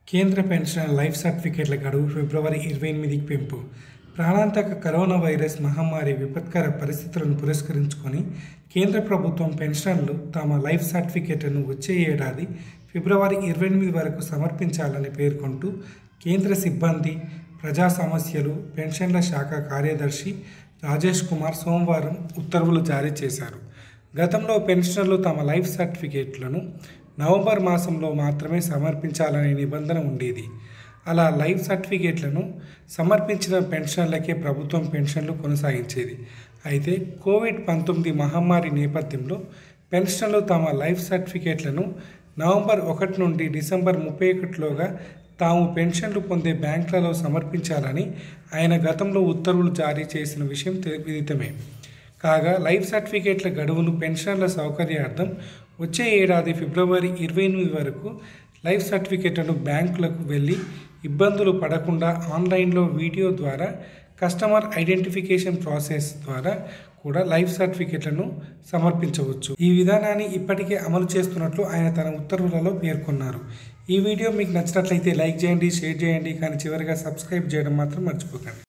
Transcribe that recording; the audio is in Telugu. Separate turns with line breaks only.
కేంద్ర పెన్షన్ లైఫ్ సర్టిఫికేట్ల గడువు ఫిబ్రవరి ఇరవై ఎనిమిదికి పెంపు ప్రాణాంతక కరోనా వైరస్ మహమ్మారి విపత్కర పరిస్థితులను పురస్కరించుకొని కేంద్ర ప్రభుత్వం పెన్షన్లు తమ లైఫ్ సర్టిఫికేట్లను వచ్చే ఏడాది ఫిబ్రవరి ఇరవై ఎనిమిది వరకు సమర్పించాలని పేర్కొంటూ కేంద్ర సిబ్బంది ప్రజా సమస్యలు పెన్షన్ల శాఖ కార్యదర్శి రాజేష్ కుమార్ సోమవారం ఉత్తర్వులు జారీ చేశారు గతంలో పెన్షనర్లు తమ లైఫ్ సర్టిఫికేట్లను నవంబర్ మాసంలో మాత్రమే సమర్పించాలనే నిబంధన ఉండేది అలా లైఫ్ సర్టిఫికేట్లను సమర్పించిన పెన్షన్లకే ప్రభుత్వం పెన్షన్లు కొనసాగించేది అయితే కోవిడ్ పంతొమ్మిది మహమ్మారి నేపథ్యంలో పెన్షన్లు తమ లైఫ్ సర్టిఫికేట్లను నవంబర్ ఒకటి నుండి డిసెంబర్ ముప్పై ఒకటిలోగా తాము పెన్షన్లు పొందే బ్యాంకులలో సమర్పించాలని ఆయన గతంలో ఉత్తర్వులు జారీ చేసిన విషయం తె- విదితమే కాగా లైఫ్ సర్టిఫికేట్ల గడువును పెన్షన్ల సౌకర్యార్థం వచ్చే ఏడాది ఫిబ్రవరి ఇరవై ఎనిమిది వరకు లైఫ్ సర్టిఫికేట్లను బ్యాంకులకు వెళ్ళి ఇబ్బందులు పడకుండా ఆన్లైన్లో వీడియో ద్వారా కస్టమర్ ఐడెంటిఫికేషన్ ప్రాసెస్ ద్వారా కూడా లైఫ్ సర్టిఫికేట్లను సమర్పించవచ్చు ఈ విధానాన్ని ఇప్పటికే అమలు చేస్తున్నట్లు ఆయన తన ఉత్తర్వులలో పేర్కొన్నారు ఈ వీడియో మీకు నచ్చినట్లయితే లైక్ చేయండి షేర్ చేయండి కానీ చివరిగా సబ్స్క్రైబ్ చేయడం మాత్రం మర్చిపోకండి